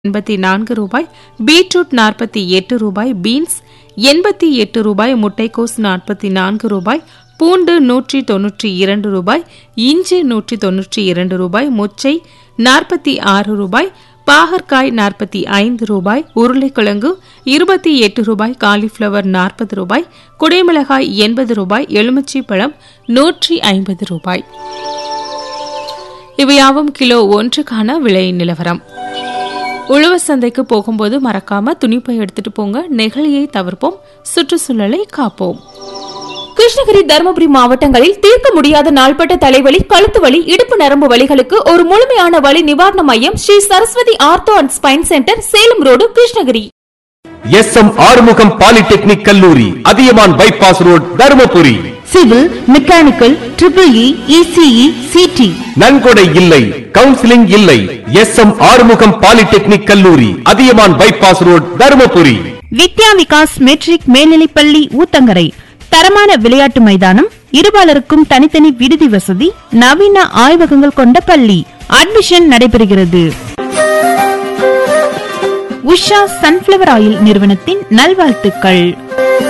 எண்பத்தி நான்கு ரூபாய் பீட்ரூட் நாற்பத்தி எட்டு ரூபாய் பீன்ஸ் எண்பத்தி எட்டு ரூபாய் முட்டைக்கோஸ் நாற்பத்தி நான்கு ரூபாய் பூண்டு நூற்றி தொன்னூற்றி இரண்டு ரூபாய் இஞ்சி நூற்றி தொன்னூற்றி இரண்டு ரூபாய் மொச்சை நாற்பத்தி ஆறு ரூபாய் பாகற்காய் நாற்பத்தி ஐந்து ரூபாய் உருளைக்கிழங்கு இருபத்தி எட்டு ரூபாய் காலிஃப்ளவர் நாற்பது ரூபாய் குடைமிளகாய் எண்பது ரூபாய் எலுமிச்சை பழம் நூற்றி ஐம்பது ரூபாய் இவையாவும் கிலோ ஒன்றுக்கான விலை நிலவரம் உழவர் சந்தைக்கு போகும்போது மறக்காம துணிப்பை எடுத்துட்டு போங்க நெகிழியை தவிர்ப்போம் சுற்றுச்சூழலை காப்போம் கிருஷ்ணகிரி தருமபுரி மாவட்டங்களில் தீர்க்க முடியாத நாள்பட்ட தலைவலி கழுத்து வலி இடுப்பு நரம்பு வலிகளுக்கு ஒரு முழுமையான வலி நிவாரண மையம் Sri Saraswathi ortho and spine centre Salem road Krishnagiri S M Arumugam polytechnic கல்லூரி Athiyaman bypass road Dharmapuri civil mechanical triple E ECE CT நன்கொடை இல்லை கவுன்சிலிங் இல்லை எஸ் எம் ஆறுமுகம் பாலிடெக்னிக் கல்லூரி Athiyaman bypass road Dharmapuri Vidya Vikas matric மேல்நிலைப்பள்ளி ஊத்தங்கரை தரமான விளையாட்டு மைதானம் இருபாலருக்கும் தனித்தனி விடுதி வசதி நவீன ஆய்வகங்கள் கொண்ட பள்ளி அட்மிஷன் நடைபெறுகிறது உஷா சன்ஃபிளவர் ஆயில் நிறுவனத்தின் நல்வாழ்த்துக்கள்